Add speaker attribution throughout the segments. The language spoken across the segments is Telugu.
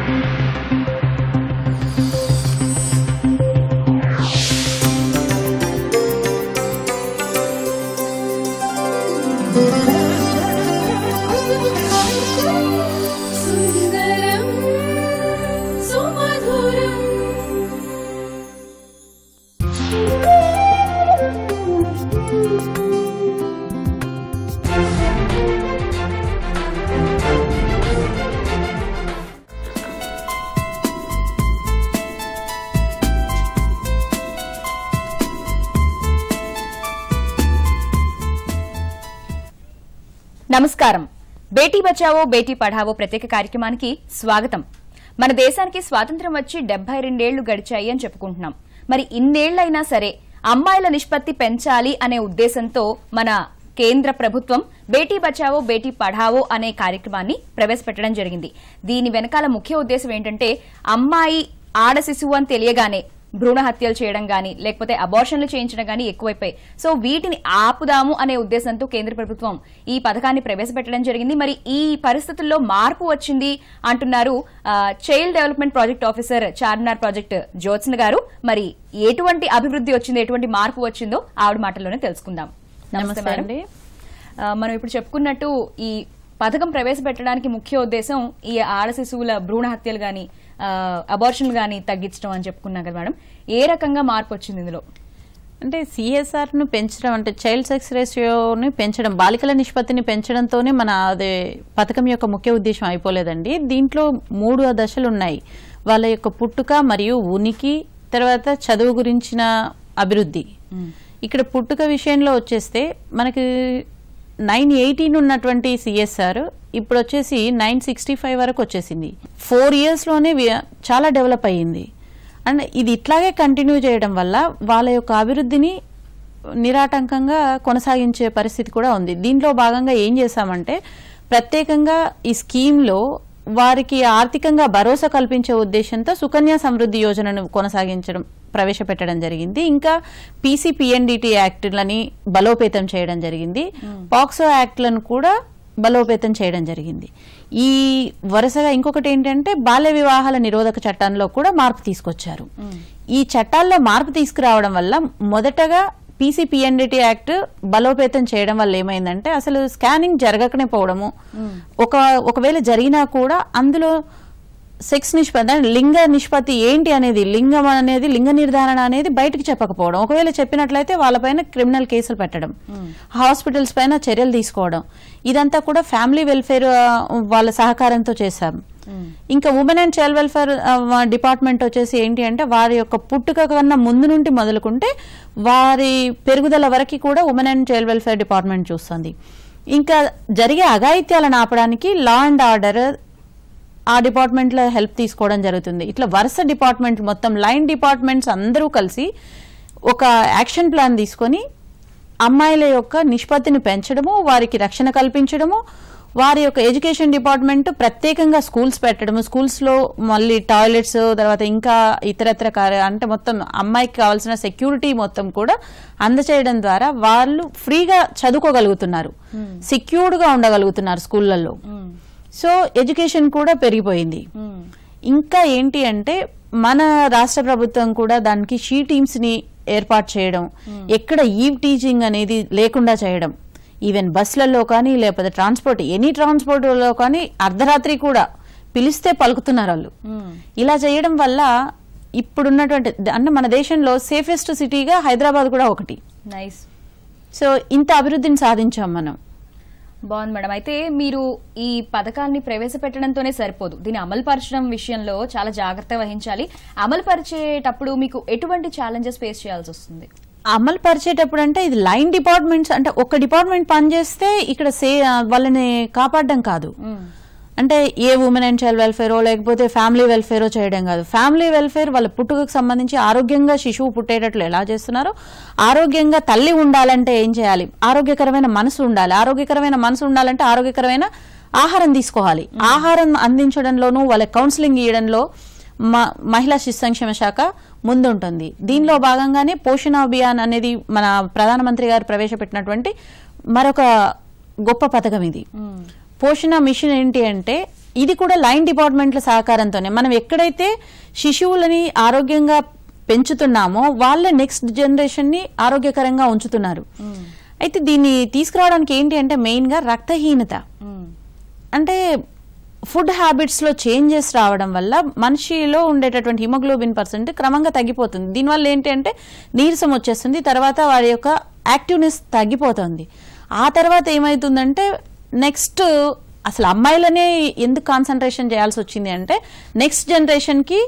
Speaker 1: సుందరం సుమధురం
Speaker 2: నమస్కారం బేటీ బచావో బేటీ పఢావో ప్రత్యేక కార్యక్రమానికి స్వాగతం మన దేశానికి స్వాతంత్ర్యం వచ్చి డెబ్బై రెండేళ్లు గడిచాయి అని చెప్పుకుంటున్నాం మరి ఇన్నేళ్లైనా సరే అమ్మాయిల నిష్పత్తి పెంచాలి అనే ఉద్దేశంతో మన కేంద్ర ప్రభుత్వం బేటీ బచావో బేటీ పఢావో అనే కార్యక్రమాన్ని ప్రవేశపెట్టడం జరిగింది దీని వెనకాల ముఖ్య ఉద్దేశం ఏంటంటే అమ్మాయి ఆడ శిశువు అని తెలియగానే భ్రూణ హత్యలు చేయడం గాని లేకపోతే అబార్షన్లు చేయించడం గాని ఎక్కువైపోయాయి సో వీటిని ఆపుదాము అనే ఉద్దేశంతో కేంద్ర ప్రభుత్వం ఈ పథకాన్ని ప్రవేశపెట్టడం జరిగింది మరి ఈ పరిస్థితుల్లో మార్పు వచ్చింది అంటున్నారు ఆ, child development project officer Charminar project Jyotsna garu మరి ఎటువంటి అభివృద్ధి వచ్చింది ఎటువంటి మార్పు వచ్చిందో ఆవిడ మాటల్లోనే తెలుసుకుందాం నమస్తే
Speaker 3: నమస్తే
Speaker 2: మేడం
Speaker 3: అండి.
Speaker 2: ఆ, మనం ఇప్పుడు చెప్పుకున్నట్టు ఈ పథకం ప్రవేశపెట్టడానికి ముఖ్య ఉద్దేశం ఈ ఆడ శిశువుల భ్రూణ హత్యలు గాని అబార్షన్ గాని తగ్గించడం అని చెప్పుకున్నాం కదా మేడం ఏ రకంగా మార్పు వచ్చింది ఇందులో
Speaker 3: అంటే సిఎస్ఆర్ ను పెంచడం అంటే చైల్డ్ సెక్స్ రేషియోని పెంచడం బాలికల నిష్పత్తిని పెంచడంతోనే మన అదే పథకం యొక్క ముఖ్య ఉద్దేశం అయిపోలేదండి దీంట్లో మూడు దశలు ఉన్నాయి వాళ్ళ యొక్క పుట్టుక మరియు ఉనికి తర్వాత చదువు గురించిన అభివృద్ధి ఇక్కడ పుట్టుక విషయంలో వచ్చేస్తే మనకి నైన్ ఎయిటీన్ ఉన్నటువంటి సిఎస్ఆర్ ఇప్పుడు వచ్చేసి నైన్ సిక్స్టీ ఫైవ్ వరకు వచ్చేసింది ఫోర్ ఇయర్స్లోనే చాలా డెవలప్ అయ్యింది అండ్ ఇది ఇట్లాగే కంటిన్యూ చేయడం వల్ల వాళ్ళ యొక్క అభివృద్ధిని నిరాటంకంగా కొనసాగించే పరిస్థితి కూడా ఉంది దీంట్లో భాగంగా ఏం చేశామంటే ప్రత్యేకంగా ఈ స్కీమ్లో వారికి ఆర్థికంగా భరోసా కల్పించే ఉద్దేశంతో సుకన్య సమృద్ధి యోజనను కొనసాగించడం ప్రవేశపెట్టడం జరిగింది ఇంకా పీసీ పిఎన్డిటి యాక్ట్లని బలోపేతం చేయడం జరిగింది పాక్సో యాక్ట్లను కూడా బలోపేతం చేయడం జరిగింది ఈ వరుసగా ఇంకొకటి ఏంటంటే బాల్య వివాహాల నిరోధక చట్టంలో కూడా మార్పు తీసుకొచ్చారు ఈ చట్టాల్లో మార్పు తీసుకురావడం వల్ల మొదటగా పీసీపీఎన్డిటి యాక్ట్ బలోపేతం చేయడం వల్ల ఏమైందంటే అసలు స్కానింగ్ జరగకనే పోవడము ఒక ఒకవేళ జరిగినా కూడా అందులో సెక్స్ నిష్పత్తి అంటే లింగ నిష్పత్తి ఏంటి అనేది లింగం అనేది లింగ నిర్ధారణ అనేది బయటకు చెప్పకపోవడం ఒకవేళ చెప్పినట్లయితే వాళ్ళపైన క్రిమినల్ కేసులు పెట్టడం హాస్పిటల్స్ పైన చర్యలు తీసుకోవడం ఇదంతా కూడా ఫ్యామిలీ వెల్ఫేర్ ఆ, వాళ్ళ సహకారంతో చేశాం ఇంకా women and child welfare department వచ్చేసి ఏంటి అంటే వారి యొక్క పుట్టుక కన్నా ముందు నుండి మొదలుకుంటే వారి పెరుగుదల వరకు కూడా women and child welfare department చూస్తుంది ఇంకా జరిగే అఘాయిత్యాలను ఆపడానికి లా అండ్ ఆర్డర్ ఆ డిపార్ట్మెంట్లో హెల్ప్ తీసుకోవడం జరుగుతుంది ఇట్లా వరుస డిపార్ట్మెంట్ మొత్తం లైన్ డిపార్ట్మెంట్స్ అందరూ కలిసి ఒక యాక్షన్ ప్లాన్ తీసుకొని అమ్మాయిల యొక్క నిష్పత్తిని పెంచడము వారికి రక్షణ కల్పించడము వారి యొక్క ఎడ్యుకేషన్ డిపార్ట్మెంట్ ప్రత్యేకంగా స్కూల్స్ పెట్టడము స్కూల్స్లో మళ్ళీ టాయిలెట్స్ తర్వాత ఇంకా ఇతరత్ర కార్య అంటే మొత్తం అమ్మాయికి కావాల్సిన సెక్యూరిటీ మొత్తం కూడా అందచేయడం ద్వారా వాళ్ళు ఫ్రీగా చదువుకోగలుగుతున్నారు సెక్యూర్డ్గా ఉండగలుగుతున్నారు స్కూళ్ళల్లో సో ఎడ్యుకేషన్ కూడా పెరిగిపోయింది ఇంకా ఏంటి అంటే మన రాష్ట్ర ప్రభుత్వం కూడా దానికి షీ టీమ్స్ ని ఏర్పాటు చేయడం ఎక్కడ ఈవ్ టీచింగ్ అనేది లేకుండా చేయడం ఈవెన్ బస్సులలో కానీ లేకపోతే ట్రాన్స్పోర్ట్ ఎనీ ట్రాన్స్పోర్ట్లో కానీ అర్ధరాత్రి కూడా పిలిస్తే పలుకుతున్నారు వాళ్ళు ఇలా చేయడం వల్ల ఇప్పుడున్నటువంటి అంటే మన దేశంలో సేఫెస్ట్ సిటీగా హైదరాబాద్ కూడా ఒకటి
Speaker 2: నైస్
Speaker 3: సో ఇంత అభివృద్ధిని సాధించాం మనం
Speaker 2: బాగుంది మేడం అయితే మీరు ఈ పథకాన్ని ప్రవేశపెట్టడంతోనే సరిపోదు దీన్ని అమలు పరచడం విషయంలో చాలా జాగ్రత్త వహించాలి అమలు పరిచేటప్పుడు మీకు ఎటువంటి ఛాలెంజెస్ ఫేస్ చేయాల్సి వస్తుంది
Speaker 3: అమలు పరిచేటప్పుడు అంటే ఇది లైన్ డిపార్ట్మెంట్స్ అంటే ఒక డిపార్ట్మెంట్ పనిచేస్తే ఇక్కడ సే వాళ్ళని కాపాడడం కాదు అంటే ఏ ఉమెన్ అండ్ చైల్డ్ వెల్ఫేరో లేకపోతే ఫ్యామిలీ వెల్ఫేరో చేయడం కాదు ఫ్యామిలీ వెల్ఫేర్ వాళ్ళ పుట్టుకకు సంబంధించి ఆరోగ్యంగా శిశువు పుట్టేటట్లు ఎలా చేస్తున్నారో ఆరోగ్యంగా తల్లి ఉండాలంటే ఏం చేయాలి ఆరోగ్యకరమైన మనసు ఉండాలి ఆరోగ్యకరమైన మనసు ఉండాలంటే ఆరోగ్యకరమైన ఆహారం తీసుకోవాలి ఆహారం అందించడంలోనూ వాళ్ళ కౌన్సిలింగ్ ఇవ్వడంలో మ- మహిళా శిశు సంక్షేమ శాఖ ముందుంటుంది దీనిలో భాగంగానే పోషణ అభియాన్ అనేది మన ప్రధానమంత్రి గారు ప్రవేశపెట్టినటువంటి మరొక గొప్ప పథకం ఇది పోషణ మిషన్ ఏంటి అంటే ఇది కూడా లైన్ డిపార్ట్మెంట్ల సహకారంతోనే మనం ఎక్కడైతే శిశువులని ఆరోగ్యంగా పెంచుతున్నామో వాళ్ళే నెక్స్ట్ జనరేషన్ ని ఆరోగ్యకరంగా ఉంచుతున్నారు అయితే దీన్ని తీసుకురావడానికి ఏంటి అంటే మెయిన్ గా రక్తహీనత అంటే ఫుడ్ హ్యాబిట్స్ లో చేంజెస్ రావడం వల్ల మనిషిలో ఉండేటటువంటి హిమోగ్లోబిన్ పర్సెంట్ క్రమంగా తగ్గిపోతుంది దీనివల్ల ఏంటి అంటే నీరసం వచ్చేస్తుంది తర్వాత వారి యొక్క యాక్టివ్నెస్ తగ్గిపోతుంది ఆ తర్వాత ఏమవుతుందంటే నెక్స్ట్ అసలు అమ్మాయిలనే ఎందుకు కాన్సన్ట్రేషన్ చేయాల్సి వచ్చింది అంటే నెక్స్ట్ జనరేషన్ కి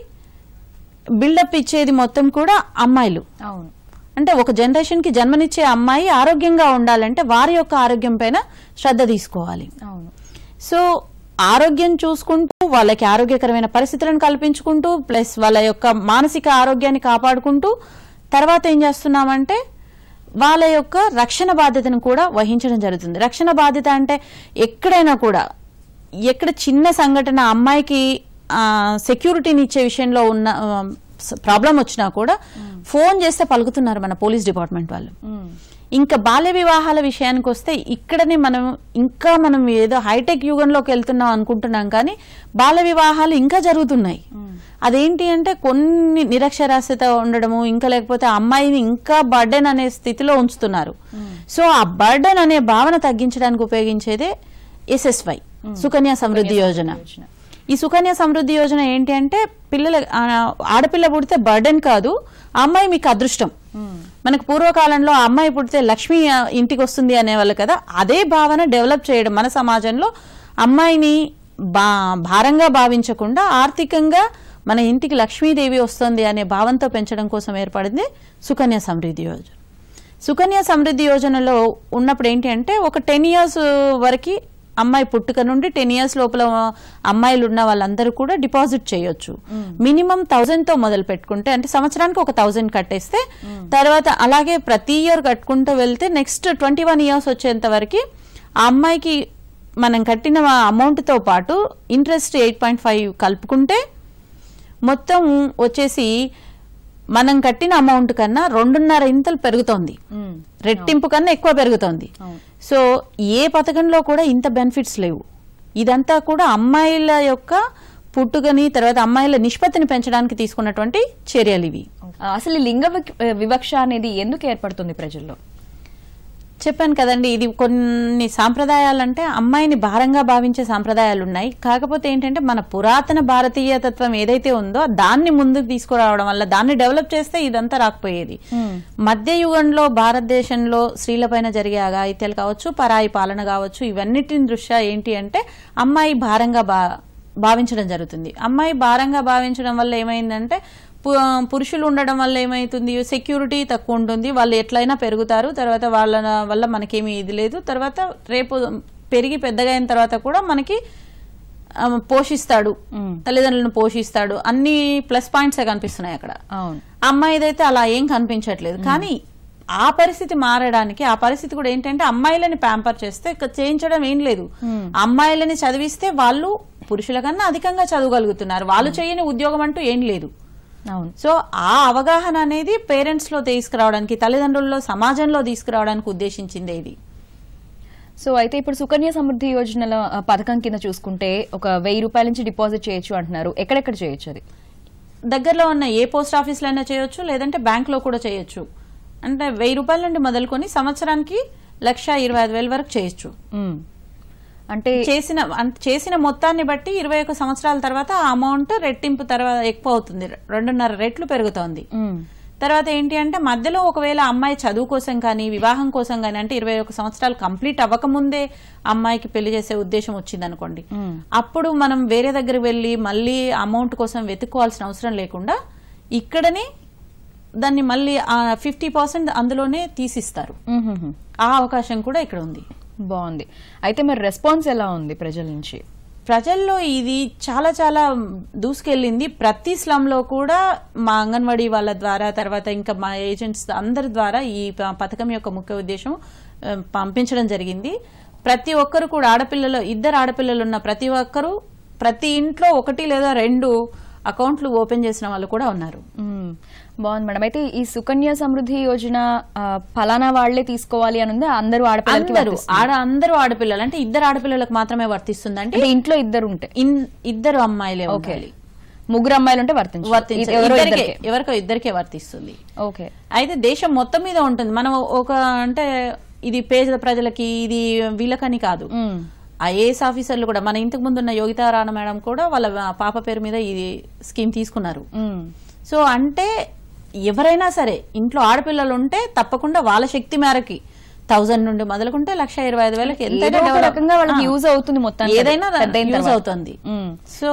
Speaker 3: బిల్డప్ ఇచ్చేది మొత్తం కూడా అమ్మాయిలు
Speaker 2: అవును
Speaker 3: అంటే ఒక జనరేషన్ కి జన్మనిచ్చే అమ్మాయి ఆరోగ్యంగా ఉండాలంటే వారి యొక్క ఆరోగ్యం పైన శ్రద్ధ తీసుకోవాలి
Speaker 2: అవును
Speaker 3: సో ఆరోగ్యం చూసుకుంటూ వాళ్ళకి ఆరోగ్యకరమైన పరిస్థితులను కల్పించుకుంటూ ప్లస్ వాళ్ళ యొక్క మానసిక ఆరోగ్యాన్ని కాపాడుకుంటూ తర్వాత ఏం చేస్తున్నామంటే వాళ్ళ యొక్క రక్షణ బాధ్యతను కూడా వహించడం జరుగుతుంది రక్షణ బాధ్యత అంటే ఎక్కడైనా కూడా ఎక్కడ చిన్న సంఘటన అమ్మాయికి సెక్యూరిటీని ఇచ్చే విషయంలో ఉన్న ప్రాబ్లం వచ్చినా కూడా ఫోన్ చేస్తే పలుకుతున్నారు మన పోలీస్ డిపార్ట్మెంట్ వాళ్ళు
Speaker 2: మ్మ్.
Speaker 3: ఇంకా బాల్య వివాహాల విషయానికి వస్తే ఇక్కడనే మనం ఇంకా మనం ఏదో హైటెక్ యుగంలోకి వెళ్తున్నాం అనుకుంటున్నాం కానీ బాల్య వివాహాలు ఇంకా జరుగుతున్నాయి అదేంటి అంటే కొన్ని నిరక్షరాస్యత ఉండడము ఇంకా లేకపోతే ఆ అమ్మాయిని ఇంకా బర్డెన్ అనే స్థితిలో ఉంచుతున్నారు సో ఆ బర్డెన్ అనే భావన తగ్గించడానికి ఉపయోగించేదే ఎస్ఎస్వై సుకన్య సమృద్ధి యోజన
Speaker 2: యోజన.
Speaker 3: ఈ సుకన్య సమృద్ధి యోజన ఏంటి అంటే పిల్లల ఆ, ఆడపిల్ల పుడితే బర్డెన్ కాదు ఆ అమ్మాయి మీకు అదృష్టం మనకు పూర్వకాలంలో ఆ అమ్మాయి పుడితే లక్ష్మి ఆ, ఇంటికి వస్తుంది అనేవాళ్ళు కదా అదే భావన డెవలప్ చేయడం మన సమాజంలో అమ్మాయిని బా భారంగా భావించకుండా ఆర్థికంగా మన ఇంటికి లక్ష్మీదేవి వస్తుంది అనే భావంతో పెంచడం కోసం ఏర్పడింది సుకన్య సమృద్ధి యోజన సుకన్య సమృద్ధి యోజనలో ఉన్నప్పుడు ఏంటి అంటే ఒక టెన్ ఇయర్స్ వరకు అమ్మాయి పుట్టుక నుండి టెన్ ఇయర్స్ లోపల అమ్మాయిలు ఉన్న వాళ్ళందరూ కూడా డిపాజిట్ చేయొచ్చు మినిమం థౌజండ్ తో మొదలు పెట్టుకుంటే అంటే సంవత్సరానికి ఒక థౌజండ్ కట్టేస్తే తర్వాత అలాగే ప్రతి ఇయర్ కట్టుకుంటూ వెళ్తే నెక్స్ట్ ట్వంటీ వన్ ఇయర్స్ వచ్చేంత వరకు ఆ అమ్మాయికి మనం కట్టిన అమౌంట్ తో పాటు ఇంట్రెస్ట్ ఎయిట్ పాయింట్ ఫైవ్ కలుపుకుంటే మొత్తం వచ్చేసి మనం కట్టిన అమౌంట్ కన్నా రెండున్నర ఇంతలు పెరుగుతోంది
Speaker 2: మ్మ్.
Speaker 3: రెట్టింపు కన్నా ఎక్కువ పెరుగుతోంది
Speaker 2: అవును.
Speaker 3: సో ఏ పథకంలో కూడా ఇంత బెనిఫిట్స్ లేవు ఇదంతా కూడా అమ్మాయిల యొక్క పుట్టుకని తర్వాత అమ్మాయిల నిష్పత్తిని పెంచడానికి తీసుకున్నటువంటి చర్యలు ఇవి
Speaker 2: అసలు ఈ లింగ విక్- వివక్ష అనేది ఎందుకు ఏర్పడుతుంది ప్రజల్లో
Speaker 3: చెప్పాను కదండి ఇది కొన్ని సాంప్రదాయాలు అంటే అమ్మాయిని భారంగా భావించే సాంప్రదాయాలు ఉన్నాయి కాకపోతే ఏంటంటే మన పురాతన భారతీయ తత్వం ఏదైతే ఉందో దాన్ని ముందుకు తీసుకురావడం వల్ల దాన్ని డెవలప్ చేస్తే ఇదంతా రాకపోయేది మధ్య యుగంలో భారతదేశంలో స్త్రీలపైన జరిగే అఘాయిత్యాలు కావచ్చు పరాయి పాలన కావచ్చు ఇవన్నిటిని దృష్ట్యా ఏంటి అంటే అమ్మాయి భారంగా భా భావించడం జరుగుతుంది అమ్మాయి భారంగా భావించడం వల్ల ఏమైందంటే పు- పురుషులు ఉండడం వల్ల ఏమైతుంది సెక్యూరిటీ తక్కువ ఉంటుంది వాళ్ళు ఎట్లయినా పెరుగుతారు తర్వాత వాళ్ళ వల్ల మనకేమీ ఇది లేదు తర్వాత రేపు పెరిగి పెద్దగా అయిన తర్వాత కూడా మనకి ఆ, పోషిస్తాడు తల్లిదండ్రులను పోషిస్తాడు అన్ని ప్లస్ పాయింట్సే కనిపిస్తున్నాయి అక్కడ
Speaker 2: అవును
Speaker 3: అమ్మాయిదైతే అలా ఏం కనిపించట్లేదు కానీ ఆ పరిస్థితి మారడానికి ఆ పరిస్థితి కూడా ఏంటంటే అమ్మాయిలని ప్యాంపర్ చేస్తే ఇక చేయించడం ఏం లేదు అమ్మాయిలని చదివిస్తే వాళ్ళు పురుషుల కన్నా అధికంగా చదవగలుగుతున్నారు వాళ్ళు చేయని ఉద్యోగం అంటూ ఏం లేదు
Speaker 2: అవును
Speaker 3: సో ఆ అవగాహన అనేది పేరెంట్స్ లో తీసుకురావడానికి తల్లిదండ్రుల్లో సమాజంలో తీసుకురావడానికి ఉద్దేశించింది ఇది
Speaker 2: సో అయితే ఇప్పుడు సుకన్య సమృద్ధి యోజనల ఆ, పథకం కింద చూసుకుంటే ఒక వెయ్యి రూపాయల నుంచి డిపాజిట్ చేయొచ్చు అంటున్నారు ఎక్కడెక్కడ చేయొచ్చు అది
Speaker 3: దగ్గరలో ఉన్న ఏ పోస్ట్ ఆఫీస్లో అయినా చేయొచ్చు లేదంటే బ్యాంక్ లో కూడా చేయొచ్చు అంటే వెయ్యి రూపాయల నుండి మొదలుకొని సంవత్సరానికి లక్ష ఇరవై ఐదు వేల వరకు చేయొచ్చు
Speaker 2: మ్మ్. అంటే
Speaker 3: చేసిన అంత చేసిన మొత్తాన్ని బట్టి ఇరవై ఒక సంవత్సరాల తర్వాత ఆ అమౌంట్ రెట్టింపు తర్వాత ఎక్కువ అవుతుంది రెండున్నర రెట్లు పెరుగుతోంది
Speaker 2: మ్మ్.
Speaker 3: తర్వాత ఏంటి అంటే మధ్యలో ఒకవేళ అమ్మాయి చదువు కోసం కానీ వివాహం కోసం కానీ అంటే ఇరవై ఒక సంవత్సరాలు కంప్లీట్ అవ్వకముందే అమ్మాయికి పెళ్లి చేసే ఉద్దేశం వచ్చింది అనుకోండి
Speaker 2: మ్మ్.
Speaker 3: అప్పుడు మనం వేరే దగ్గర వెళ్ళి మళ్ళీ అమౌంట్ కోసం వెతుక్కోవాల్సిన అవసరం లేకుండా ఇక్కడనే దాన్ని మళ్ళీ ఫిఫ్టీ పర్సెంట్ అందులోనే తీసిస్తారు
Speaker 2: మ్మ్.
Speaker 3: ఆ అవకాశం కూడా ఇక్కడ ఉంది
Speaker 2: బాగుంది అయితే మరి రెస్పాన్స్ ఎలా ఉంది ప్రజల నుంచి
Speaker 3: ప్రజల్లో ఇది చాలా చాలా దూసుకెళ్ళింది ప్రతి స్లమ్ లో కూడా మా అంగన్వాడీ వాళ్ళ ద్వారా తర్వాత ఇంకా మా ఏజెంట్స్ అందరి ద్వారా ఈ ప- పథకం యొక్క ముఖ్య ఉద్దేశం ఆ, పంపించడం జరిగింది ప్రతి ఒక్కరు కూడా ఆడపిల్లలు ఇద్దరు ఆడపిల్లలు ఉన్న ప్రతి ఒక్కరు ప్రతి ఇంట్లో ఒకటి లేదా రెండు అకౌంట్లు ఓపెన్ చేసిన వాళ్ళు కూడా ఉన్నారు
Speaker 2: మ్మ్. బాగుంది మేడం అయితే ఈ సుకన్య సమృద్ధి యోజన ఆ, ఫలానా వాళ్లే తీసుకోవాలి అని ఉంది అందరూ ఆడపిల్లలకి
Speaker 3: అందరూ
Speaker 2: వర్తిస్తుందా?
Speaker 3: ఆడ అందరూ ఆడపిల్లలు అంటే ఇద్దరు ఆడపిల్లలకు మాత్రమే వర్తిస్తుంది అంటే
Speaker 2: అంటే ఇంట్లో ఇద్దరు ఉంటే
Speaker 3: ఇన్- ఇద్దరు అమ్మాయిలే
Speaker 2: ఓకే
Speaker 3: ఉండాలి
Speaker 2: ముగ్గురు అమ్మాయిలు ఉంటే వర్తించు
Speaker 3: వర్తించ
Speaker 2: ఎవరో
Speaker 3: ఇద్దరికే
Speaker 2: ఇద్దరికే.
Speaker 3: ఎవరికో ఇద్దరికే వర్తిస్తుంది
Speaker 2: ఓకే
Speaker 3: అయితే దేశం మొత్తం మీద ఉంటుంది మనం ఒక అంటే ఇది పేద ప్రజలకి ఇది వీళ్ళకని కాదు
Speaker 2: ఉమ్.
Speaker 3: ఐఏఎస్ ఆఫీసర్లు కూడా మన ఇంతకు ముందు ఉన్న యోగితా రాణ మేడం కూడా వాళ్ళ పాప పేరు మీద ఈ స్కీమ్ తీసుకున్నారు
Speaker 2: ఉమ్.
Speaker 3: సో అంటే ఎవరైనా సరే ఇంట్లో ఆడపిల్లలు ఉంటే తప్పకుండా వాళ్ళ శక్తి మేరకి థౌజండ్ నుండి మొదలుకుంటే లక్ష ఇరవై ఐదు వేలకి
Speaker 2: ఏదో
Speaker 3: ఎంతైనా
Speaker 2: ఒక
Speaker 3: develop-
Speaker 2: రకంగా వాళ్ళకి
Speaker 3: ఆ.
Speaker 2: యూజ్ అవుతుంది మొత్తం
Speaker 3: ఏదైనా యూజ్ అవుతుంది
Speaker 2: ఉమ్.
Speaker 3: సో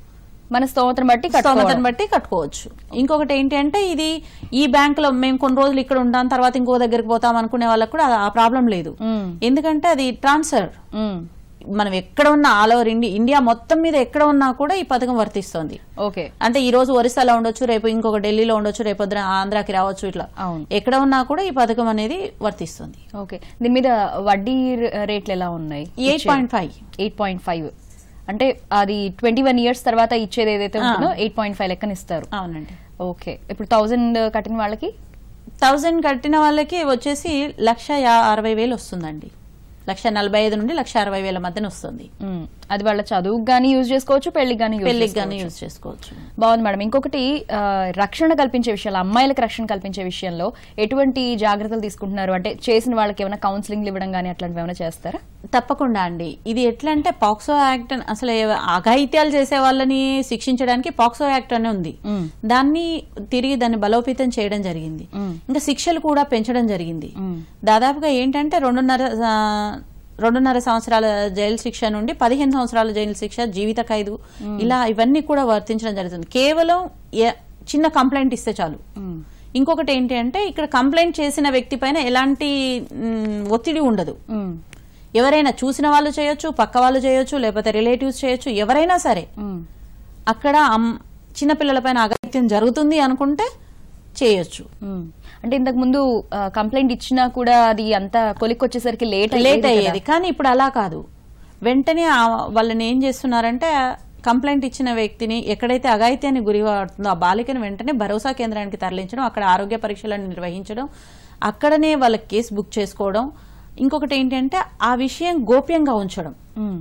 Speaker 2: మన స్తోమతను బట్టి కట్టుకోవడం.
Speaker 3: స్తోమతను బట్టి కట్టుకోవచ్చు ఇంకొకటి ఏంటి అంటే ఇది ఈ బ్యాంక్ లో మేము కొన్ని రోజులు ఇక్కడ ఉంటాం తర్వాత ఇంకో దగ్గరికి పోతాం అనుకునే వాళ్ళకి కూడా ఆ ప్రాబ్లం లేదు
Speaker 2: ఉమ్.
Speaker 3: ఎందుకంటే అది ట్రాన్స్ఫర్
Speaker 2: ఉమ్.
Speaker 3: మనం ఎక్కడ ఉన్నా ఆల్ ఓవర్ ఇండియా ఇండియా మొత్తం మీద ఎక్కడ ఉన్నా కూడా ఈ పథకం వర్తిస్తుంది
Speaker 2: ఓకే
Speaker 3: అంటే ఈ రోజు ఒరిస్సాలో ఉండొచ్చు రేపు ఇంకొక ఢిల్లీలో ఉండొచ్చు రేపు పొద్దున ఆంధ్రాకి రావచ్చు ఇట్లా
Speaker 2: అవును.
Speaker 3: ఎక్కడ ఉన్నా కూడా ఈ పథకం అనేది వర్తిస్తుంది
Speaker 2: ఓకే దీని మీద వడ్డీ ర- రేట్లు ఎలా ఉన్నాయి
Speaker 3: eight point five
Speaker 2: eight point five అంటే అది ట్వంటీ వన్ ఇయర్స్ తర్వాత ఇచ్చేది ఏదైతే ఉంటుందో ఎయిట్ పాయింట్ ఫైవ్ లెక్కన ఇస్తారు
Speaker 3: అవునండి
Speaker 2: ఓకే ఇప్పుడు థౌజండ్ కట్టిన వాళ్ళకి
Speaker 3: థౌజండ్ కట్టిన వాళ్ళకి వచ్చేసి లక్ష యా- అరవై వేలు వస్తుందండి లక్ష నలభై ఐదు నుండి లక్ష అరవై వేల మధ్యన వస్తుంది
Speaker 2: ఉమ్. అది వాళ్ళ చదువుకు గానీ యూజ్ చేసుకోవచ్చు పెళ్లికి గానీ యూజ్
Speaker 3: పెళ్లికి కానీ యూజ్ చేసుకోవచ్చు
Speaker 2: బాగుంది మేడం ఇంకొకటి ఆ, రక్షణ కల్పించే విషయాలు అమ్మాయిలకు రక్షణ కల్పించే విషయంలో ఎటువంటి జాగ్రత్తలు తీసుకుంటున్నారు అంటే చేసిన వాళ్ళకి ఏమైనా కౌన్సిలింగ్ ఇవ్వడం కానీ అట్లాంటివి ఏమైనా చేస్తారా
Speaker 3: తప్పకుండా అండి ఇది ఎట్లా అంటే పాక్సో యాక్ట్ అని- అసలు ఏ- అఘాయిత్యాలు చేసే వాళ్ళని శిక్షించడానికి పాక్సో యాక్ట్ అనే ఉంది
Speaker 2: మ్మ్.
Speaker 3: దాన్ని తిరిగి దాన్ని బలోపేతం చేయడం జరిగింది
Speaker 2: మ్మ్.
Speaker 3: ఇంకా శిక్షలు కూడా పెంచడం జరిగింది
Speaker 2: మ్మ్.
Speaker 3: దాదాపుగా ఏంటంటే రెండున్నర ఆ, రెండున్నర సంవత్సరాల జైలు శిక్ష నుండి పదిహేను సంవత్సరాల జైలు శిక్ష జీవిత ఖైదు ఇలా ఇవన్నీ కూడా వర్తించడం జరుగుతుంది కేవలం ఏ- చిన్న కంప్లైంట్ ఇస్తే చాలు
Speaker 2: ఉమ్.
Speaker 3: ఇంకొకటి ఏంటి అంటే ఇక్కడ కంప్లైంట్ చేసిన వ్యక్తి పైన ఎలాంటి మ్, ఒత్తిడి ఉండదు
Speaker 2: ఉమ్.
Speaker 3: ఎవరైనా చూసిన వాళ్ళు చేయొచ్చు పక్క వాళ్ళు చేయొచ్చు లేకపోతే రిలేటివ్స్ చేయొచ్చు ఎవరైనా సరే
Speaker 2: ఉమ్.
Speaker 3: అక్కడ అమ్- చిన్నపిల్లలపైన అగత్యం జరుగుతుంది అనుకుంటే చేయొచ్చు
Speaker 2: ఉమ్. అంటే ఇంతకు ముందు కంప్లైంట్ ఇచ్చినా కూడా అది అంతా కొలిక్కొచ్చేసరికి లేట్
Speaker 3: లేట్ అయ్యేది కానీ ఇప్పుడు అలా కాదు వెంటనే ఆ- వాళ్ళని ఏం చేస్తున్నారంటే కంప్లైంట్ ఇచ్చిన వ్యక్తిని ఎక్కడైతే అఘాయిత్యాన్ని గురి అవుతుందో ఆ బాలికను వెంటనే భరోసా కేంద్రానికి తరలించడం అక్కడ ఆరోగ్య పరీక్షలను నిర్వహించడం అక్కడనే వాళ్ళకి కేసు బుక్ చేసుకోవడం ఇంకొకటి ఏంటంటే ఆ విషయం గోప్యంగా ఉంచడం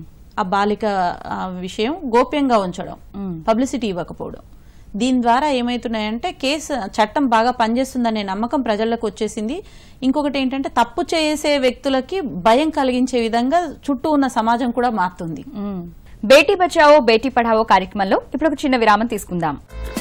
Speaker 3: ఆ బాలిక ఆ విషయం గోప్యంగా ఉంచడం
Speaker 2: మ్మ్.
Speaker 3: పబ్లిసిటీ ఇవ్వకపోవడం దీని ద్వారా ఏమైతున్నాయంటే కేసు చట్టం బాగా పనిచేస్తుందనే నమ్మకం ప్రజలకు వచ్చేసింది ఇంకొకటి ఏంటంటే తప్పు చేసే వ్యక్తులకి భయం కలిగించే విధంగా చుట్టూ ఉన్న సమాజం కూడా మారుతుంది
Speaker 2: బేటీ బచావో బేటీ పఢావో కార్యక్రమంలో ఇప్పుడు ఒక చిన్న విరామం తీసుకుందాం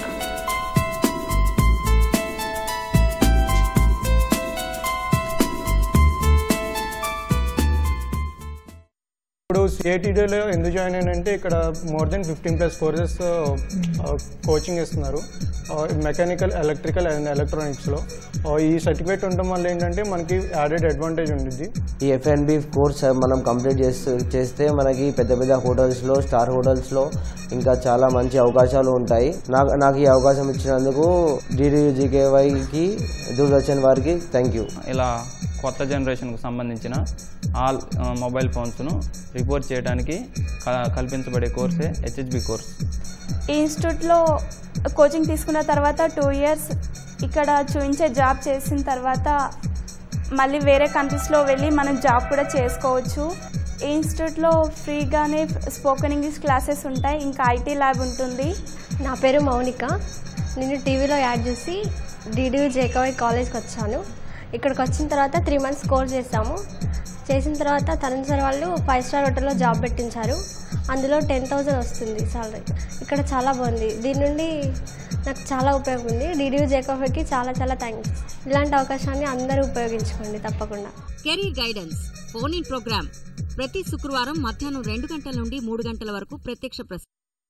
Speaker 1: ఇప్పుడు సిఐటిడిలో ఎందుకు జాయిన్ అయ్యానంటే ఇక్కడ more than fifteen plus courses coaching ఇస్తున్నారు మెకానికల్ ఎలక్ట్రికల్ అండ్ ఎలక్ట్రానిక్స్లో ఈ సర్టిఫికేట్ ఉండడం వల్ల ఏంటంటే మనకి యాడెడ్ అడ్వాంటేజ్ ఉంటుంది
Speaker 4: ఈ ఎఫ్ఎన్బి కోర్స్ మనం కంప్లీట్ చేస్తూ చేస్తే మనకి పెద్ద పెద్ద హోటల్స్లో స్టార్ హోటల్స్లో ఇంకా చాలా మంచి అవకాశాలు ఉంటాయి నాకు నాకు ఈ అవకాశం ఇచ్చినందుకు డిడిజికేవైకి దూరదర్శన్ వారికి థ్యాంక్ యూ
Speaker 5: ఇలా కొత్త జనరేషన్కు సంబంధించిన ఆల్ ఆ, మొబైల్ ఫోన్స్ను రిపోర్ట్ చేయడానికి క- కల్పించబడే కోర్సే హెచ్హెచ్బి కోర్స్
Speaker 6: ఈ ఇన్స్టిట్యూట్లో కోచింగ్ తీసుకున్న తర్వాత టూ ఇయర్స్ ఇక్కడ చూపించే జాబ్ చేసిన తర్వాత మళ్ళీ వేరే కంట్రీస్లో వెళ్ళి మనం జాబ్ కూడా చేసుకోవచ్చు ఈ ఇన్స్టిట్యూట్లో ఫ్రీగానే స్పోకెన్ ఇంగ్లీష్ క్లాసెస్ ఉంటాయి ఇంకా ఐటీ ల్యాబ్ ఉంటుంది
Speaker 7: నా పేరు మౌనిక నేను టీవీలో యాడ్ చూసి డిడియూ జేకవై కాలేజ్కి వచ్చాను ఇక్కడికి వచ్చిన తర్వాత త్రీ మంత్స్ కోర్స్ చేసాము చేసిన తర్వాత తరుణ్ సార్ వాళ్ళు ఫైవ్ స్టార్ హోటల్లో జాబ్ పెట్టించారు అందులో టెన్ థౌజండ్ వస్తుంది సాలరీ ఇక్కడ చాలా బాగుంది దీని నుండి నాకు చాలా ఉపయోగం ఉంది డిడియూ జేకవైకి చాలా చాలా థ్యాంక్స్ ఇలాంటి అవకాశాన్ని అందరూ ఉపయోగించుకోండి తప్పకుండా
Speaker 8: career guidance phone in programme ప్రతి శుక్రవారం మధ్యాహ్నం రెండు గంటల నుండి మూడు గంటల వరకు ప్రత్యక్ష ప్రసారం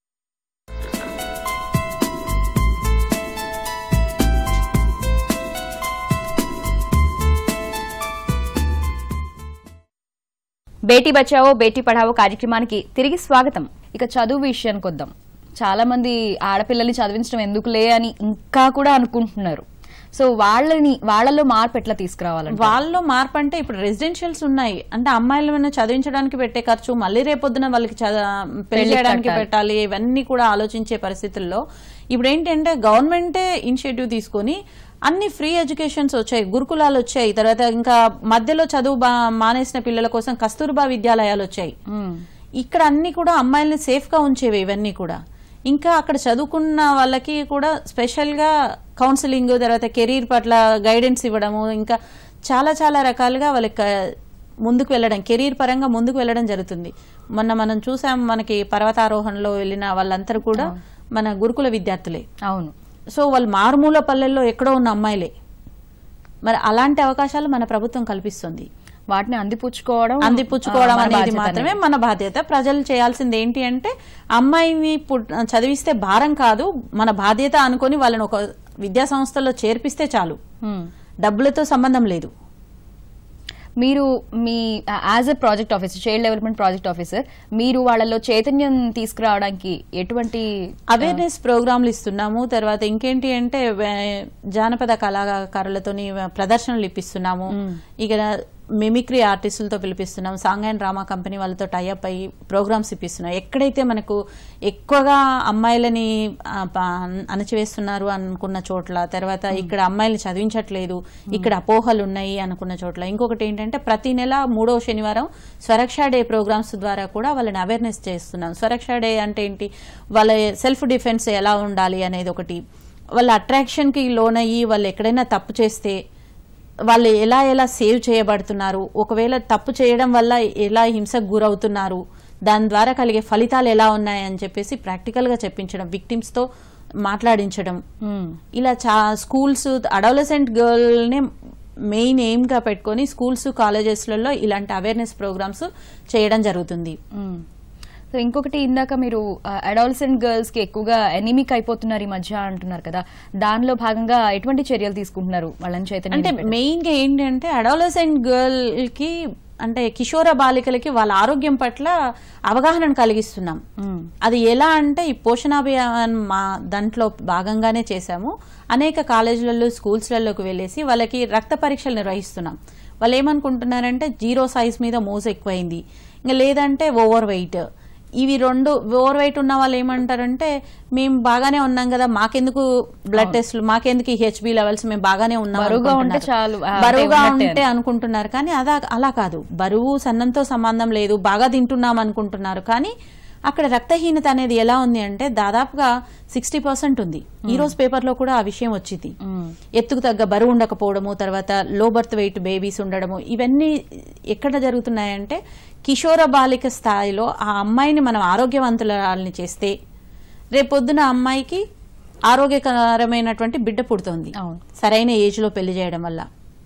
Speaker 2: బేటీ బచావో బేటీ పఢావో కార్యక్రమానికి తిరిగి స్వాగతం ఇక చదువు విషయానికి వద్దాం చాలా మంది ఆడపిల్లల్ని చదివించడం ఎందుకులే అని ఇంకా కూడా అనుకుంటున్నారు సో వాళ్ళని వాళ్ళలో మార్పు ఎట్లా తీసుకురావాలంటే
Speaker 3: వాళ్ళలో మార్పు అంటే ఇప్పుడు రెసిడెన్షియల్స్ ఉన్నాయి అంటే అమ్మాయిలను చదివించడానికి పెట్టే ఖర్చు మళ్ళీ రేపొద్దున వాళ్ళకి చద- పెళ్లి చేయడానికి పెట్టాలి ఇవన్నీ కూడా ఆలోచించే పరిస్థితుల్లో ఇప్పుడు ఏంటంటే గవర్నమెంటే ఇనిషియేటివ్ తీసుకొని అన్ని ఫ్రీ ఎడ్యుకేషన్స్ వచ్చాయి గురుకులాలు వచ్చాయి తర్వాత ఇంకా మధ్యలో చదువు బా- మానేసిన పిల్లల కోసం కస్తూర్బా విద్యాలయాలు వచ్చాయి ఇక్కడ అన్ని కూడా అమ్మాయిల్ని సేఫ్ గా ఉంచేవి ఇవన్నీ కూడా ఇంకా అక్కడ చదువుకున్న వాళ్ళకి కూడా స్పెషల్ గా కౌన్సిలింగ్ తర్వాత కెరీర్ పట్ల గైడెన్స్ ఇవ్వడము ఇంకా చాలా చాలా రకాలుగా వాళ్ళకి క- ముందుకు వెళ్ళడం కెరీర్ పరంగా ముందుకు వెళ్ళడం జరుగుతుంది మొన్న మనం చూసాం మనకి పర్వతారోహణలో వెళ్ళిన వాళ్ళందరూ కూడా మన గురుకుల విద్యార్థులే
Speaker 2: అవును
Speaker 3: సో వాళ్ళు మారుమూల పల్లెల్లో ఎక్కడో ఉన్న అమ్మాయిలే మరి అలాంటి అవకాశాలు మన ప్రభుత్వం కల్పిస్తుంది
Speaker 2: వాటిని అందిపుచ్చుకోవడం
Speaker 3: అందిపుచ్చుకోవడం
Speaker 2: ఆ, మన
Speaker 3: అనేది
Speaker 2: బాధ్యత
Speaker 3: మాత్రమే మన బాధ్యత ప్రజలు చేయాల్సింది ఏంటి అంటే అమ్మాయిని పుట్- చదివిస్తే భారం కాదు మన బాధ్యత అనుకొని వాళ్ళని ఒక విద్యా సంస్థలో చేర్పిస్తే చాలు
Speaker 2: హ్మ్.
Speaker 3: డబ్బులతో సంబంధం లేదు
Speaker 2: మీరు మీ as a project officer child development project officer మీరు వాళ్ళలో చైతన్యం తీసుకురావడానికి ఎటువంటి
Speaker 3: అవేర్నెస్ ప్రోగ్రాంలు ఇస్తున్నాము తర్వాత ఇంకేంటి అంటే వే- జానపద కళాకారులతోని ప్రదర్శనలు ఇప్పిస్తున్నాము ఇక మిమిక్రీ ఆర్టిస్టులతో పిలిపిస్తున్నాం సాంగ్ అండ్ డ్రామా కంపెనీ వాళ్ళతో టైఅప్ అయ్యి ప్రోగ్రామ్స్ ఇప్పిస్తున్నాం ఎక్కడైతే మనకు ఎక్కువగా అమ్మాయిలని ఆ, ప- అణచివేస్తున్నారు అనుకున్న చోట్ల తర్వాత ఇక్కడ అమ్మాయిల్ని చదివించట్లేదు ఇక్కడ అపోహలు ఉన్నాయి అనుకున్న చోట్ల ఇంకొకటి ఏంటంటే ప్రతి నెల మూడవ శనివారం స్వరక్ష డే ప్రోగ్రామ్స్ ద్వారా కూడా వాళ్ళని అవేర్నెస్ చేస్తున్నాం స్వరక్ష డే అంటే ఏంటి వాళ్ళ సెల్ఫ్ డిఫెన్స్ ఎలా ఉండాలి అనేది ఒకటి వాళ్ళ అట్రాక్షన్కి లోనయ్యి వాళ్ళు ఎక్కడైనా తప్పు చేస్తే వాళ్ళు ఎలా ఎలా సేవ్ చేయబడుతున్నారు ఒకవేళ తప్పు చేయడం వల్ల ఎలా హింసకు గురవుతున్నారు దాని ద్వారా కలిగే ఫలితాలు ఎలా ఉన్నాయని చెప్పేసి ప్రాక్టికల్గా చెప్పించడం విక్టిమ్స్తో మాట్లాడించడం ఇలా చా స్కూల్స్ అడోలసెంట్ గర్ల్ని మెయిన్ ఎయిమ్గా పెట్టుకొని స్కూల్స్ కాలేజెస్లలో ఇలాంటి అవేర్నెస్ ప్రోగ్రామ్స్ చేయడం జరుగుతుంది
Speaker 2: మ్మ్. సో ఇంకొకటి ఇందాక మీరు అడాల్సెంట్ గర్ల్స్ కి ఎక్కువగా ఎనిమిక్ అయిపోతున్నారు ఈ మధ్య అంటున్నారు కదా దానిలో భాగంగా ఎటువంటి చర్యలు తీసుకుంటున్నారు వాళ్ళని చైతన్యం
Speaker 3: అంటే మెయిన్ గా ఏంటంటే అడాలసెంట్ గర్ల్ కి అంటే కిషోర బాలికలకి వాళ్ళ ఆరోగ్యం పట్ల అవగాహన కలిగిస్తున్నాం అది ఎలా అంటే ఈ పోషణాభియాన్ మా దాంట్లో భాగంగానే చేశాము అనేక కాలేజీలలో స్కూల్స్లలోకి వెళ్ళేసి వాళ్ళకి రక్త పరీక్షలు నిర్వహిస్తున్నాం వాళ్ళు ఏమనుకుంటున్నారంటే జీరో సైజ్ మీద మోజు ఎక్కువైంది ఇంకా లేదంటే ఓవర్ వెయిట్ ఇవి రెండు ఓవర్ వెయిట్ ఉన్న వాళ్ళు ఏమంటారంటే మేము బాగానే ఉన్నాం కదా మాకెందుకు బ్లడ్ టెస్ట్లు మాకెందుకు హెచ్బి లెవెల్స్ మేము బాగానే ఉన్నాం
Speaker 2: బరువుగా ఉంటే
Speaker 3: అనుకుంటున్నారు.
Speaker 2: చాలు, ఆ,
Speaker 3: బరువుగా
Speaker 2: అంటే ఉన్నట్టే
Speaker 3: ఉంటే అనుకుంటున్నారు కానీ అదా అలా కాదు బరువు సన్నంతో సంబంధం లేదు బాగా తింటున్నాం అనుకుంటున్నారు కానీ అక్కడ రక్తహీనత అనేది ఎలా ఉంది అంటే దాదాపుగా సిక్స్టీ పర్సెంట్ ఉంది ఈ రోజు పేపర్లో కూడా ఆ విషయం వచ్చింది ఎత్తుకు తగ్గ బరువు ఉండకపోవడము తర్వాత లో బర్త్ వెయిట్ బేబీస్ ఉండడము ఇవన్నీ ఎక్కడ జరుగుతున్నాయంటే కిషోర బాలిక స్థాయిలో ఆ అమ్మాయిని మనం ఆరోగ్యవంతులని చేస్తే రేపొద్దున ఆ అమ్మాయికి ఆరోగ్యకరమైనటువంటి బిడ్డ పుడుతుంది
Speaker 2: అవును.
Speaker 3: సరైన ఏజ్ లో పెళ్లి చేయడం వల్ల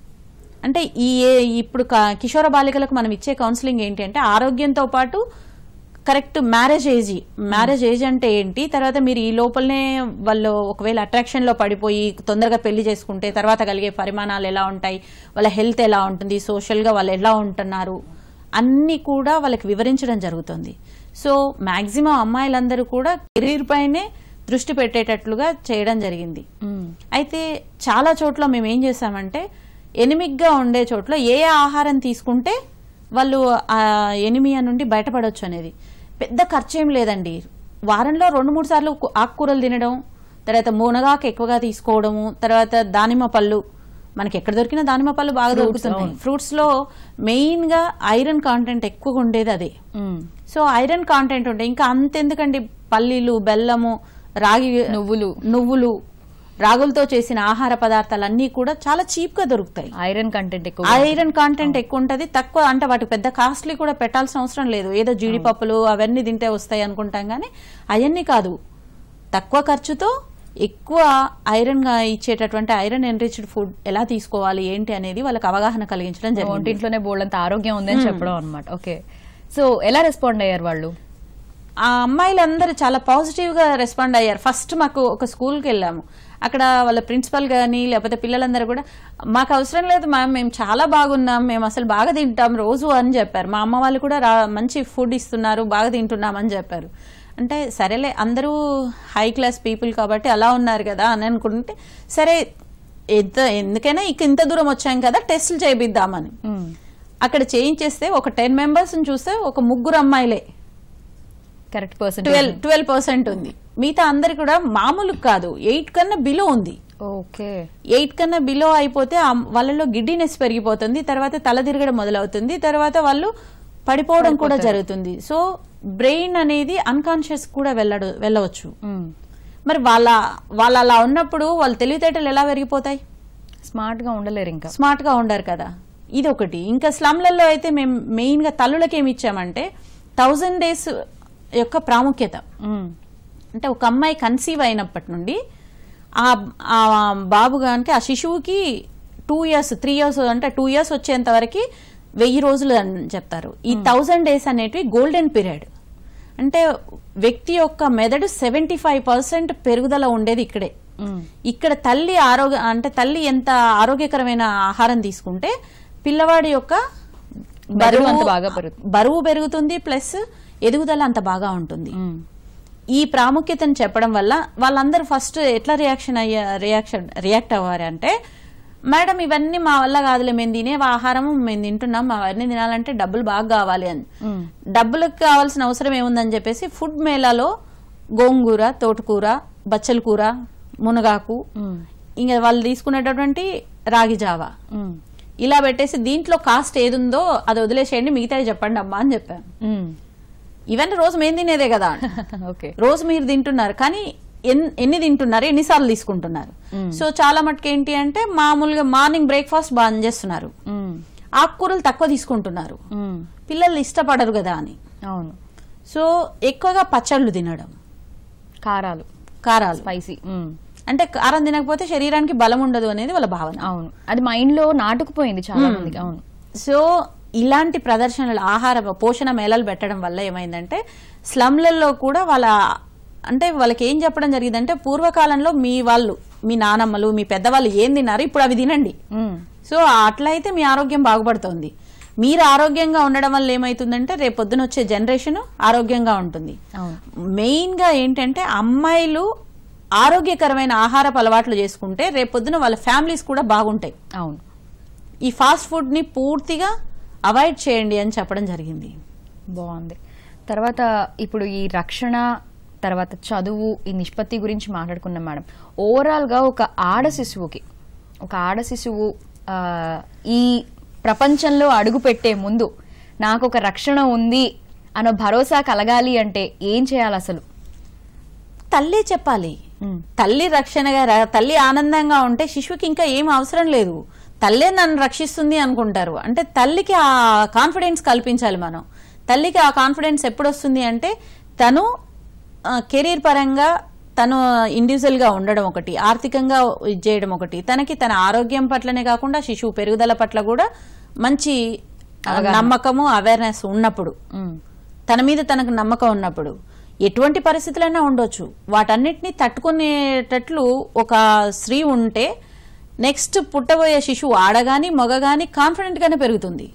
Speaker 3: అంటే ఈ ఏ- ఇప్పుడు క- కిషోర బాలికలకు మనం ఇచ్చే కౌన్సిలింగ్ ఏంటి అంటే ఆరోగ్యంతో పాటు correct marriage age marriage age అంటే ఏంటి తర్వాత మీరు ఈ లోపలనే వాళ్ళు ఒకవేళ అట్రాక్షన్ లో పడిపోయి తొందరగా పెళ్లి చేసుకుంటే తర్వాత కలిగే పరిమాణాలు ఎలా ఉంటాయి వాళ్ళ హెల్త్ ఎలా ఉంటుంది సోషల్ గా వాళ్ళు ఎలా ఉంటున్నారు అన్ని కూడా వాళ్ళకి వివరించడం జరుగుతుంది సో మాక్సిమం అమ్మాయిలందరూ కూడా కెరీర్ పైనే దృష్టి పెట్టేటట్లుగా చేయడం జరిగింది అయితే చాలా చోట్ల మేము ఏం చేసామంటే ఎనిమిగ్గా ఉండే చోట్ల ఏ ఏ ఆహారం తీసుకుంటే వాళ్ళు ఆ ఎనిమియా నుండి బయటపడవచ్చు అనేది పెద్ద ఖర్చు ఏం లేదండి వారంలో రెండు మూడు సార్లు కు- ఆకుకూరలు తినడం తర్వాత మునగాకు ఎక్కువగా తీసుకోవడము తర్వాత దానిమ్మ పళ్ళు మనకి ఎక్కడ దొరికిన దానిమ్మ పళ్ళు బాగా దొరుకుతున్నాయి ఫ్రూట్స్ లో మెయిన్ గా ఐరన్ కాంటెంట్ ఎక్కువగా ఉండేది అదే సో ఐరన్ కాంటెంట్ ఉంటాయి ఇంకా అంతెందుకండి పల్లీలు బెల్లము రాగి
Speaker 2: నువ్వులు.
Speaker 3: నువ్వులు రాగులతో చేసిన ఆహార పదార్థాలన్నీ కూడా చాలా చీప్ గా దొరుకుతాయి
Speaker 2: ఐరన్ కంటెంట్ ఎక్కువ
Speaker 3: ఐరన్ కాంటెంట్ ఎక్కువ ఉంటది తక్కువ అంటే వాటికి పెద్ద కాస్ట్లీ కూడా పెట్టాల్సిన అవసరం లేదు ఏదో జీడిపప్పులు అవన్నీ తింటే వస్తాయి అనుకుంటాం కానీ అవన్నీ కాదు తక్కువ ఖర్చుతో ఎక్కువ ఐరన్ గా ఇచ్చేటటువంటి ఐరన్ ఎన్రిచ్డ్ ఫుడ్ ఎలా తీసుకోవాలి ఏంటి అనేది వాళ్ళకి అవగాహన కలిగించడం జరిగింది
Speaker 2: ఒంటింట్లోనే బోల్డంత ఆరోగ్యం ఉందని చెప్పడం అనమాట ఓకే సో ఎలా రెస్పాండ్ అయ్యారు వాళ్ళు
Speaker 3: ఆ అమ్మాయిలందరూ చాలా పాజిటివ్ గా రెస్పాండ్ అయ్యారు ఫస్ట్ మాకు ఒక స్కూల్కి వెళ్ళాము అక్కడ వాళ్ళ ప్రిన్సిపల్ కానీ లేకపోతే పిల్లలందరూ కూడా మాకు అవసరం లేదు మ్యామ్ మేము చాలా బాగున్నాం మేము అసలు బాగా తింటాం రోజు అని చెప్పారు మా అమ్మ వాళ్ళు కూడా రా- మంచి ఫుడ్ ఇస్తున్నారు బాగా తింటున్నాం అని చెప్పారు అంటే సరేలే అందరూ హై క్లాస్ పీపుల్ కాబట్టి అలా ఉన్నారు కదా అని అనుకుంటే సరే ఎంత ఎందుకైనా ఇక ఇంత దూరం వచ్చాం కదా టెస్టులు చేయిద్దామని అక్కడ చేయించేస్తే ఒక టెన్ మెంబర్స్ చూస్తే ఒక ముగ్గురు అమ్మాయిలే
Speaker 2: correct person
Speaker 3: twelve twelve percent ఉంది మిగతా అందరి కూడా మామూలు కాదు ఎయిట్ కన్నా బిలో ఉంది
Speaker 2: ఓకే
Speaker 3: ఎయిట్ కన్నా బిలో అయిపోతే ఆ వాళ్ళలో గిడ్డినెస్ పెరిగిపోతుంది తర్వాత తల తిరగడం మొదలవుతుంది తర్వాత వాళ్ళు పడిపోవడం కూడా జరుగుతుంది సో బ్రెయిన్ అనేది అన్కాన్షియస్ కూడా వెళ్ళడు వెళ్ళవచ్చు మరి వాళ్ళ వాళ్ళు అలా ఉన్నప్పుడు వాళ్ళ తెలివితేటలు ఎలా పెరిగిపోతాయి
Speaker 2: స్మార్ట్ గా ఉండలేరు ఇంకా
Speaker 3: స్మార్ట్ గా ఉండరు కదా ఇది ఒకటి ఇంకా స్లమ్లలో అయితే మేము మెయిన్ గా తల్లులకి ఏమి ఇచ్చామంటే థౌజండ్ డేస్ యొక్క ప్రాముఖ్యత అంటే ఒక అమ్మాయి కన్సీవ్ అయినప్పటి నుండి ఆ ఆ బాబు గానికి ఆ శిశువుకి టూ ఇయర్స్ త్రీ ఇయర్స్ అంటే టూ ఇయర్స్ వచ్చేంత వరకు వెయ్యి రోజులు అని చెప్తారు ఈ థౌజండ్ డేస్ అనేటివి గోల్డెన్ పీరియడ్ అంటే వ్యక్తి యొక్క మెదడు సెవెంటీ ఫైవ్ పర్సెంట్ పెరుగుదల ఉండేది ఇక్కడే ఇక్కడ తల్లి ఆరోగ్య అంటే తల్లి ఎంత ఆరోగ్యకరమైన ఆహారం తీసుకుంటే పిల్లవాడి యొక్క
Speaker 2: బరువు అంత బాగా పెరుగుతుంది.
Speaker 3: బరువు పెరుగుతుంది ప్లస్ ఎదుగుదల అంత బాగా ఉంటుంది ఈ ప్రాముఖ్యతను చెప్పడం వల్ల వాళ్ళందరూ ఫస్ట్ ఎట్లా రియాక్షన్ అయ్యా రియాక్షన్ రియాక్ట్ అవ్వారు అంటే మేడం ఇవన్నీ మా వల్ల కాదులే మేము తినే ఆహారం మేము తింటున్నాం అవన్నీ తినాలంటే డబ్బులు బాగా కావాలి అని డబ్బులకు కావాల్సిన అవసరం ఏముందని చెప్పేసి ఫుడ్ మేళాలో గోంగూర తోటకూర బచ్చల కూర మునగాకు ఇంకా వాళ్ళు తీసుకునేటటువంటి రాగి జావా ఇలా పెట్టేసి దీంట్లో కాస్ట్ ఏదుందో అది వదిలేసేయండి మిగతాది చెప్పండి అమ్మా అని చెప్పాను ఇవన్నీ రోజు మేము తినేదే కదా
Speaker 2: ఓకే
Speaker 3: రోజు మీరు తింటున్నారు కానీ ఎన్- ఎన్ని తింటున్నారు ఎన్నిసార్లు తీసుకుంటున్నారు సో చాలా మటుకు ఏంటి అంటే మామూలుగా మార్నింగ్ బ్రేక్ఫాస్ట్ బాగా చేస్తున్నారు ఆకుకూరలు తక్కువ తీసుకుంటున్నారు పిల్లలు ఇష్టపడరు కదా అని
Speaker 2: అవును
Speaker 3: సో ఎక్కువగా పచ్చళ్ళు తినడం
Speaker 2: కారాలు
Speaker 3: కారాలు
Speaker 2: స్పైసీ
Speaker 3: అంటే కారం తినకపోతే శరీరానికి బలం ఉండదు అనేది వాళ్ళ భావన
Speaker 2: అవును అది మైండ్ లో నాటుకుపోయింది చాలా మందికి అవును
Speaker 3: సో ఇలాంటి ప్రదర్శనలు ఆహార పోషణ మేళలు పెట్టడం వల్ల ఏమైందంటే స్లమ్లలో కూడా వాళ్ళ అంటే వాళ్ళకి ఏం చెప్పడం జరిగిందంటే పూర్వకాలంలో మీ వాళ్ళు మీ నానమ్మలు మీ పెద్దవాళ్ళు ఏం తిన్నారు ఇప్పుడు అవి తినండి సో అట్లా అయితే మీ ఆరోగ్యం బాగుపడుతుంది మీరు ఆరోగ్యంగా ఉండడం వల్ల ఏమైతుందంటే రేపు పొద్దున వచ్చే జనరేషన్ ఆరోగ్యంగా ఉంటుంది
Speaker 2: అవును
Speaker 3: మెయిన్ గా ఏంటంటే అమ్మాయిలు ఆరోగ్యకరమైన ఆహారపు అలవాట్లు చేసుకుంటే రేపు పొద్దున వాళ్ళ ఫ్యామిలీస్ కూడా బాగుంటాయి
Speaker 2: అవును
Speaker 3: ఈ ఫాస్ట్ ఫుడ్ ని పూర్తిగా అవాయిడ్ చేయండి అని చెప్పడం జరిగింది
Speaker 2: బాగుంది తర్వాత ఇప్పుడు ఈ రక్షణ తర్వాత చదువు ఈ నిష్పత్తి గురించి మాట్లాడుకున్నాం మేడం ఓవరాల్ గా ఒక ఆడ శిశువుకి ఒక ఆడ శిశువు ఆ, ఈ ప్రపంచంలో అడుగు పెట్టే ముందు నాకు ఒక రక్షణ ఉంది అన్న భరోసా కలగాలి అంటే ఏం చేయాలి అసలు
Speaker 3: తల్లే చెప్పాలి
Speaker 2: మ్.
Speaker 3: తల్లి రక్షణగా ర- తల్లి ఆనందంగా ఉంటే శిశువుకి ఇంకా ఏం అవసరం లేదు తల్లే నన్ను రక్షిస్తుంది అనుకుంటారు అంటే తల్లికి ఆ కాన్ఫిడెన్స్ కల్పించాలి మనం తల్లికి ఆ కాన్ఫిడెన్స్ ఎప్పుడు వస్తుంది అంటే తను కెరీర్ పరంగా తను ఇండివిజువల్ గా ఉండడం ఒకటి ఆర్థికంగా ఇది చేయడం ఒకటి తనకి తన ఆరోగ్యం పట్లనే కాకుండా శిశువు పెరుగుదల పట్ల కూడా మంచి ఆ, నమ్మకము అవేర్నెస్ ఉన్నప్పుడు తన మీద తనకు నమ్మకం ఉన్నప్పుడు ఎటువంటి పరిస్థితులైనా ఉండొచ్చు వాటన్నిటిని తట్టుకునేటట్లు ఒక స్త్రీ ఉంటే నెక్స్ట్ పుట్టబోయే శిశువు ఆడగాని మగగాని కాన్ఫిడెంట్ గానే పెరుగుతుంది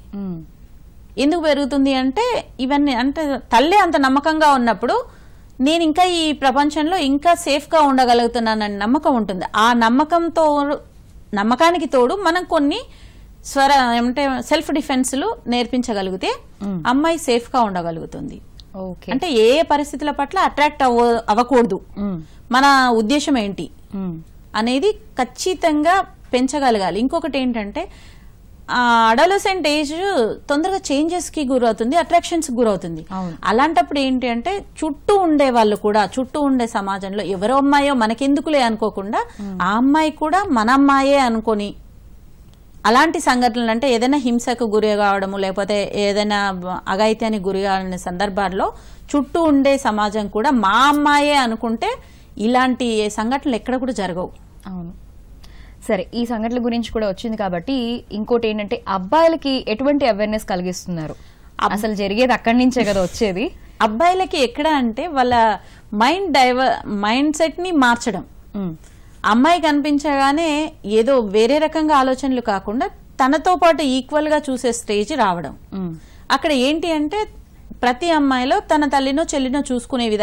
Speaker 3: ఎందుకు పెరుగుతుంది అంటే ఇవన్నీ అంటే తల్లి అంత నమ్మకంగా ఉన్నప్పుడు నేను ఇంకా ఈ ప్రపంచంలో ఇంకా సేఫ్ గా ఉండగలుగుతున్నానని నమ్మకం ఉంటుంది ఆ నమ్మకంతో నమ్మకానికి తోడు మనం కొన్ని స్వర ఏమంటే సెల్ఫ్ డిఫెన్స్లు నేర్పించగలిగితే అమ్మాయి సేఫ్ గా ఉండగలుగుతుంది
Speaker 2: ఓకే
Speaker 3: అంటే ఏ ఏ పరిస్థితుల పట్ల అట్రాక్ట్ అవ్వ అవ్వకూడదు మన ఉద్దేశం ఏంటి అనేది ఖచ్చితంగా పెంచగలగాలి ఇంకొకటి ఏంటంటే అడలసెంట్ ఏజ్ తొందరగా చేంజెస్ కి గురవుతుంది అట్రాక్షన్స్ గురవుతుంది
Speaker 2: అవును.
Speaker 3: అలాంటప్పుడు ఏంటి అంటే చుట్టూ ఉండే వాళ్ళు కూడా చుట్టూ ఉండే సమాజంలో ఎవరో అమ్మాయో మనకెందుకులే అనుకోకుండా ఆ అమ్మాయి కూడా మన అమ్మాయే అనుకొని అలాంటి సంఘటనలు అంటే ఏదైనా హింసకు గురి కావడము లేకపోతే ఏదైనా అఘాయిత్యానికి గురి కావాలనే సందర్భాల్లో చుట్టూ ఉండే సమాజం కూడా మా అమ్మాయే అనుకుంటే ఇలాంటి సంఘటనలు ఎక్కడ కూడా జరగవు
Speaker 2: అవును సరే ఈ సంఘటనల గురించి కూడా వచ్చింది కాబట్టి ఇంకోటి ఏంటంటే అబ్బాయిలకి ఎటువంటి అవేర్నెస్ కలిగిస్తున్నారు అసలు జరిగేది అక్కడి నుంచే కదా వచ్చేది
Speaker 3: అబ్బాయిలకి ఎక్కడ అంటే వాళ్ళ మైండ్ డైవర్ మైండ్ సెట్ ని మార్చడం అమ్మాయి కనిపించగానే ఏదో వేరే రకంగా ఆలోచనలు కాకుండా తనతో పాటు ఈక్వల్ గా చూసే స్టేజ్ రావడం అక్కడ ఏంటి అంటే ప్రతి అమ్మాయిలో తన తల్లినో చెల్లినో చూసుకునే విధంగా వాళ్ళకి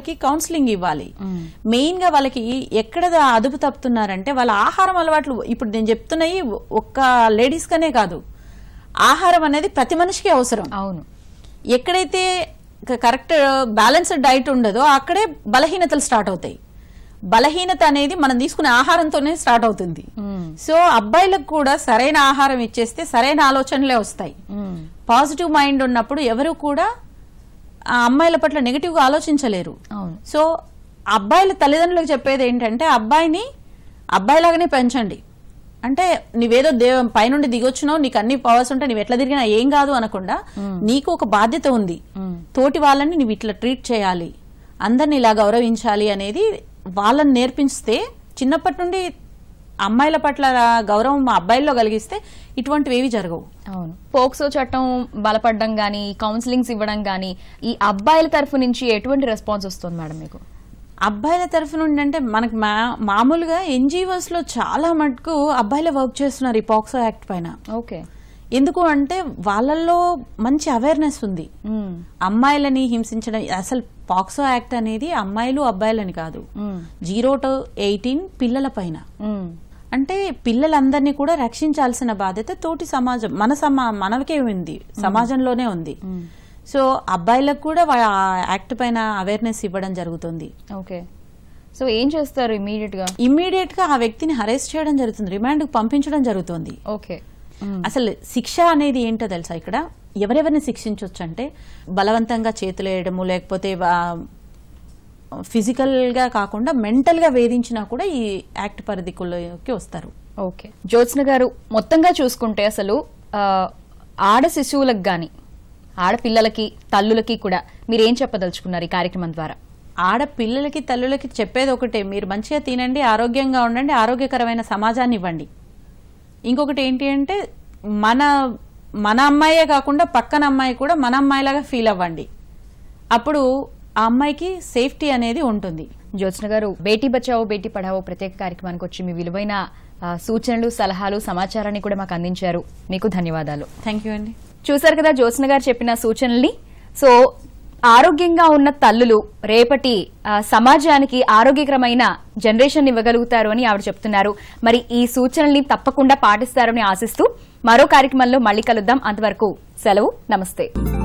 Speaker 3: వాళ్ళకి కౌన్సిలింగ్ ఇవ్వాలి మెయిన్ గా వాళ్ళకి ఎక్కడ అదుపు తప్పుతున్నారంటే వాళ్ళ ఆహారం అలవాట్లు ఇప్పుడు నేను చెప్తున్నాయి ఒక్క లేడీస్ కనే కాదు ఆహారం అనేది ప్రతి మనిషికి అవసరం
Speaker 2: అవును
Speaker 3: ఎక్కడైతే కరెక్ట్ బ్యాలెన్స్డ్ డైట్ ఉండదో అక్కడే బలహీనతలు స్టార్ట్ అవుతాయి బలహీనత అనేది మనం తీసుకునే ఆహారంతోనే స్టార్ట్ అవుతుంది సో అబ్బాయిలకు కూడా సరైన ఆహారం ఇచ్చేస్తే సరైన ఆలోచనలే వస్తాయి పాజిటివ్ మైండ్ ఉన్నప్పుడు ఎవరు కూడా ఆ అమ్మాయిల పట్ల నెగిటివ్ గా ఆలోచించలేరు
Speaker 2: అవును.
Speaker 3: సో అబ్బాయిల తల్లిదండ్రులకు చెప్పేది ఏంటంటే అబ్బాయిని అబ్బాయిలాగానే పెంచండి అంటే నీవేదో దేవ పైనుండి దిగొచ్చినావు నీకు అన్ని పవర్స్ ఉంటే నువ్వు ఎట్లా తిరిగినా ఏం కాదు అనకుండా నీకు ఒక బాధ్యత ఉంది తోటి వాళ్ళని నువ్వు ఇట్లా ట్రీట్ చేయాలి అందరిని ఇలా గౌరవించాలి అనేది వాళ్ళని నేర్పిస్తే చిన్నప్పటి నుండి అమ్మాయిల పట్ల గౌరవం మా అబ్బాయిల్లో కలిగిస్తే ఇటువంటివి ఏవి జరగవు
Speaker 2: అవును పోక్సో చట్టం బలపడడం గానీ కౌన్సిలింగ్స్ ఇవ్వడం గానీ ఈ అబ్బాయిల తరఫు నుంచి ఎటువంటి రెస్పాన్స్ వస్తుంది మేడం మీకు
Speaker 3: అబ్బాయిల తరఫు నుండి అంటే మనకు మా మామూలుగా ఎన్జిఓస్ లో చాలా మటుకు అబ్బాయిలే వర్క్ చేస్తున్నారు ఈ పాక్సో యాక్ట్ పైన
Speaker 2: ఓకే
Speaker 3: ఎందుకు అంటే వాళ్ళల్లో మంచి అవేర్నెస్ ఉంది అమ్మాయిలని హింసించడం అసలు పాక్సో యాక్ట్ అనేది అమ్మాయిలు అబ్బాయిలని కాదు జీరో టు ఎయిటీన్ పిల్లల పైన అంటే పిల్లలందరినీ కూడా రక్షించాల్సిన బాధ్యత తోటి సమాజం మన సమా మనకే ఉంది సమాజంలోనే ఉంది సో అబ్బాయిలకు కూడా వా- ఆ యాక్ట్ పైన అవేర్నెస్ ఇవ్వడం జరుగుతుంది
Speaker 2: ఓకే సో ఏం చేస్తారు ఇమీడియట్ గా
Speaker 3: ఇమ్మీడియట్ గా ఆ వ్యక్తిని అరెస్ట్ చేయడం జరుగుతుంది రిమాండ్ పంపించడం జరుగుతుంది
Speaker 2: ఓకే
Speaker 3: అసలు శిక్ష అనేది ఏంటో తెలుసా ఇక్కడ ఎవరెవరిని శిక్షించవచ్చు అంటే బలవంతంగా చేతులు వేయడము లేకపోతే ఫిజికల్ గా కాకుండా మెంటల్ గా వేధించినా కూడా ఈ యాక్ట్ పరిధికుల్లోకి వస్తారు
Speaker 2: ఓకే జ్యోత్స్న గారు మొత్తంగా చూసుకుంటే అసలు ఆ, ఆడ శిశువులకు గాని ఆడపిల్లలకి తల్లులకి కూడా మీరు ఏం చెప్పదలుచుకున్నారు ఈ కార్యక్రమం ద్వారా
Speaker 3: ఆడపిల్లలకి తల్లులకి చెప్పేది ఒకటే మీరు మంచిగా తినండి ఆరోగ్యంగా ఉండండి ఆరోగ్యకరమైన సమాజాన్ని ఇవ్వండి ఇంకొకటి ఏంటి అంటే మన మన అమ్మాయే కాకుండా పక్కన అమ్మాయి కూడా మన అమ్మాయిలాగా ఫీల్ అవ్వండి అప్పుడు ఆ అమ్మాయికి సేఫ్టీ అనేది ఉంటుంది
Speaker 2: జ్యోత్స్న గారు బేటీ బచావో బేటీ పఢావో ప్రత్యేక కార్యక్రమానికి వచ్చి మీ విలువైన ఆ, సూచనలు సలహాలు సమాచారాన్ని కూడా మాకు అందించారు మీకు ధన్యవాదాలు
Speaker 3: థ్యాంక్ యూ అండి
Speaker 2: చూశారు కదా జ్యోత్స్న గారు చెప్పిన సూచనల్ని సో ఆరోగ్యంగా ఉన్న తల్లులు రేపటి ఆ, సమాజానికి ఆరోగ్యకరమైన జనరేషన్ ఇవ్వగలుగుతారు అని ఆవిడ చెప్తున్నారు మరి ఈ సూచనల్ని తప్పకుండా పాటిస్తారని ఆశిస్తూ మరో కార్యక్రమంలో మళ్ళీ కలుద్దాం అంతవరకు సెలవు నమస్తే